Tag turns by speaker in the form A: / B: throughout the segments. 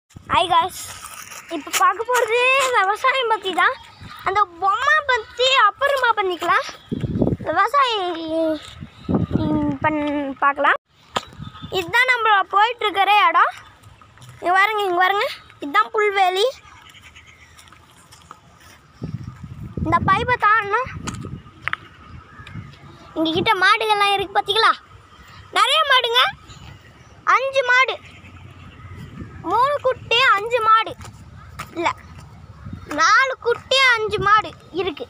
A: Hi guys இப்போ பார்க்க போகிறது விவசாயம் பற்றி தான் அந்த பொம்மை பற்றி அப்புறமா பண்ணிக்கலாம் விவசாயி ம், பண் பார்க்கலாம் இதுதான் நம்ம போயிட்டுருக்கிற இடம் இங்கே பாருங்க இங்கே பாருங்க இதுதான் புல்வெளி இந்த பைப்பை தாண்டனா இங்கே கிட்ட மாடுகள்லாம் இருக்குது பார்த்தீங்களா நிறைய மாடுங்க அஞ்சு மாடு மூணு குட்டி அஞ்சு மாடு இல்லை நாலு குட்டி அஞ்சு மாடு இருக்கு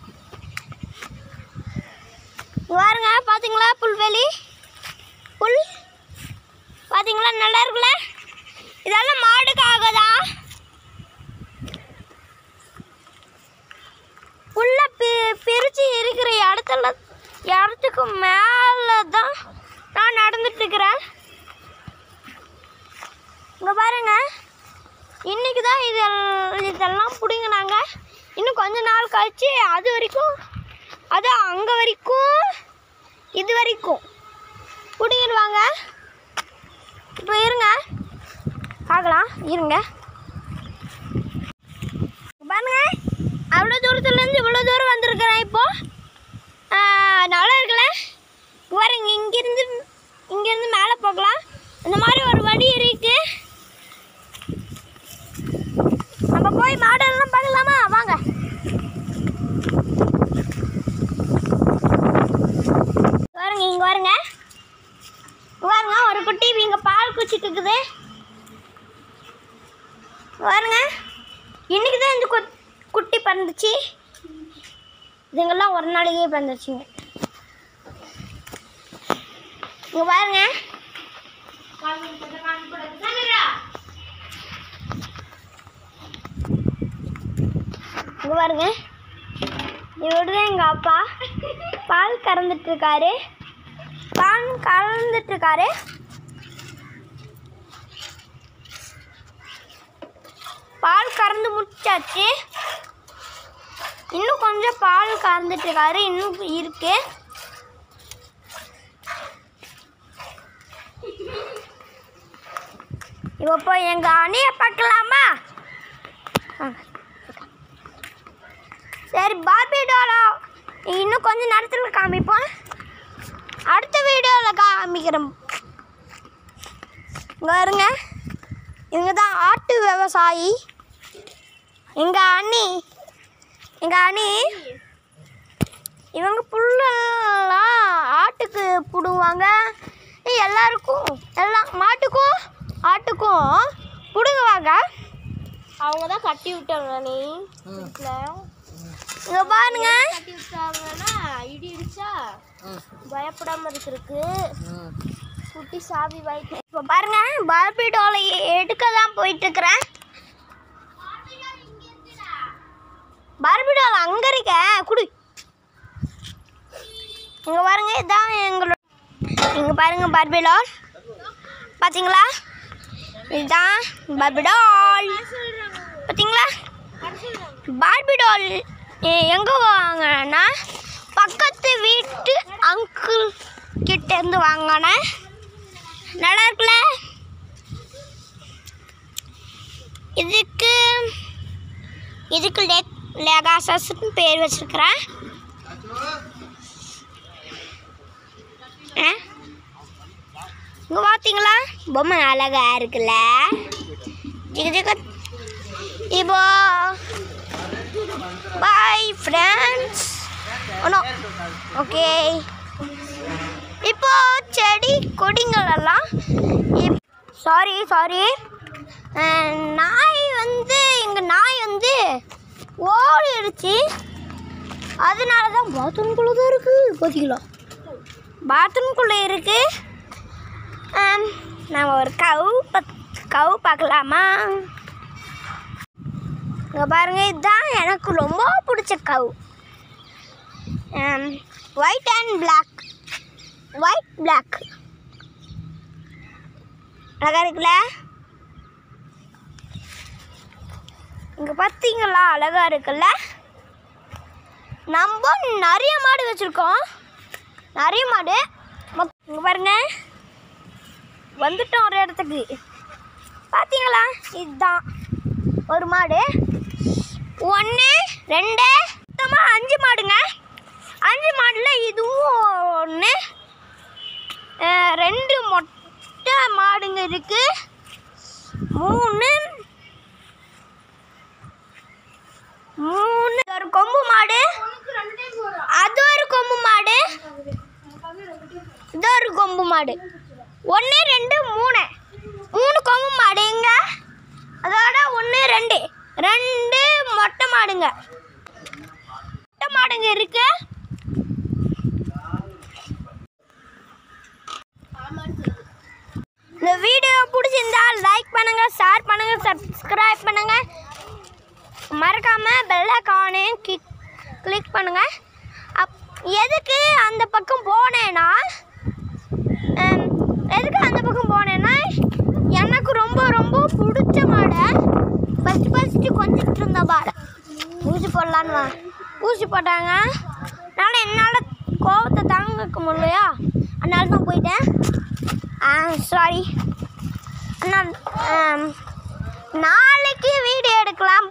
A: இங்க பாருங்க பார்த்தீங்களா புல்வெளி புல் பார்த்தீங்களா நல்லா இருக்குல்ல இதெல்லாம் மாடுக்காக தான் புல்ல பி பிரித்து இருக்கிற இடத்துல இடத்துக்கு மேலே தான் நான் நடந்துட்டு இருக்கிறேன் இங்கே பாருங்க இன்னைக்கு தான் இது இதெல்லாம் பிடுங்கினாங்க இன்னும் கொஞ்ச நாள் கழிச்சு அது வரைக்கும் அது அங்கே வரைக்கும் இது வரைக்கும் பிடுங்கிடுவாங்க இப்போ இருங்க பார்க்கலாம் இருங்க பாருங்க அவ்வளோ தூரத்துலேருந்து இவ்வளோ தூரம் வந்திருக்கிறேன் இப்போ ஆ, நல்லா இருக்குல்ல இங்க பாருங்க இங்கேருந்து இங்கேருந்து மேலே போகலாம் இந்த மாதிரி ஒரு வழி இருக்கு நம்ம போய் மாடெல்லாம் பார்க்கலாமா வாங்க பாருங்க இங்க பாருங்க இங்க பாருங்க ஒரு குட்டி இங்க பால் குச்சிட்டு இருக்குது இங்க பாருங்க இன்னைக்கு தான் இந்த கு- குட்டி பிறந்துச்சு இதுங்கெல்லாம் ஒரு நாளைக்கே பிறந்துச்சுங்க இங்க பாருங்க இங்க பாருங்க இவரு தான் எங்க அப்பா பால் கறந்துட்டு இருக்காரு பால் கறந்துட்டு இருக்காரு பால் கறந்து முடிச்சாச்சு இன்னும் கொஞ்சம் பால் கறந்துட்டு இருக்காரு இன்னும் இருக்கு இப்போ போய் எங்க அணியை பார்க்கலாமா வாங்க. சரி பார்பி டோலோ இன்னும் கொஞ்ச நேரத்தில் காமிப்போம் அடுத்த வீடியோவில் காமிக்கிறோம் இங்கே வருங்க இவங்க தான் ஆட்டு விவசாயி எங்கள் அண்ணி எங்கள் அண்ணி இவங்க புல்லெல்லாம் ஆட்டுக்கு பிடுங்குவாங்க எல்லாருக்கும் எல்லாம் மாட்டுக்கும் ஆட்டுக்கும் பிடுங்குவாங்க
B: அவங்க தான் கட்டி விட்டாங்க நீ வீட்டில்
A: இங்கே பாருங்க
B: கட்டி விட்டாங்கன்னா இடி இடிச்சா பயப்படாம இருக்கிறதுக்கு குட்டி சாவி வாய்க்கு
A: இப்போ பாருங்க பார்பி டோலை எடுக்க தான் போயிட்டு இருக்கிறேன் பார்பி டால் அங்க இருக்க குடு இங்க பாருங்க இதான் எங்களோட இங்க பாருங்க பார்பி டால் பாத்தீங்களா இதுதான் பார்பி டால் பாத்தீங்களா பார்பி டால் எ- எங்க வாங்கினா பக்கத்து வீட்டு அங்கிள் கிட்ட இருந்து வாங்கினேன் நல்லா இருக்குல்ல இதுக்கு இதுக்கு லெக் லெகாசஸ்னு பேர் வச்சிருக்கிறேன் ஆ இங்கே பார்த்தீங்களா பொம்மை அழகா இருக்குல்ல ஜிகு ஜிகு இப்போ பாய் ஃப்ரெண்ட்ஸ் ஒன்றும் ஓகே இப்போ செடி கொடிங்களெல்லாம் சாரி சாரி நாய் வந்து எங்கள் நாய் வந்து ஓடிடுச்சு அதனால தான் பாத்ரூம்குள்ளே தான் இருக்குது பார்த்தீங்களா பாத்ரூம்குள்ளே இருக்குது நம்ம ஒரு கவு பத் கவு பார்க்கலாமா இங்கே பாருங்க இதுதான் எனக்கு ரொம்ப பிடிச்ச cow white and black white black அழகா இருக்குல்ல இங்க பார்த்தீங்களா அழகா இருக்குல்ல நம்ம நிறைய மாடு வச்சிருக்கோம் நிறைய மாடு மொத்- இங்க பாருங்க வந்துட்டோம் ஒரு இடத்துக்கு பார்த்தீங்களா இதுதான் ஒரு மாடு ஒன்று ரெண்டு மொத்தமாக அஞ்சு மாடுங்க அஞ்சு மாடில் இதுவும் ஒன்று ரெண்டு மொட்டை மாடுங்க இருக்கு மூணு மூணு ஒரு கொம்பு மாடு அது ஒரு கொம்பு மாடு இது ஒரு கொம்பு மாடு ஒன்று ரெண்டு மூணு மூணு கொம்பு மாடுங்க அதோட ஒன்று ரெண்டு ரெண்டு மொட்டை மாடுங்க மொட்டை மாடுங்க இருக்கு இந்த வீடியோ பிடிச்சிருந்தா லைக் பண்ணுங்க ஷேர் பண்ணுங்க சப்ஸ்கிரைப் பண்ணுங்க மறக்காம பெல் ஐக்கானையும் கிளிக் கிளிக் பண்ணுங்க அப் எதுக்கு அந்த பக்கம் போனேன்னா ஹம், எதுக்கு அந்த பக்கம் போனேன்னா எனக்கு ரொம்ப ரொம்ப பிடிச்ச மாடை ஃபஸ்ட்டு ஃபஸ்ட்டு கொஞ்சிட்டு இருந்த மாடை ஊசி போடலான்னு வா. ஊசி போட்டாங்க அதனால் என்னால் கோவத்தை தாங்கிக்க முடியலையா அதனால தான் போயிட்டேன் சாரி நாளைக்கு வீடியோ எடுக்கலாம்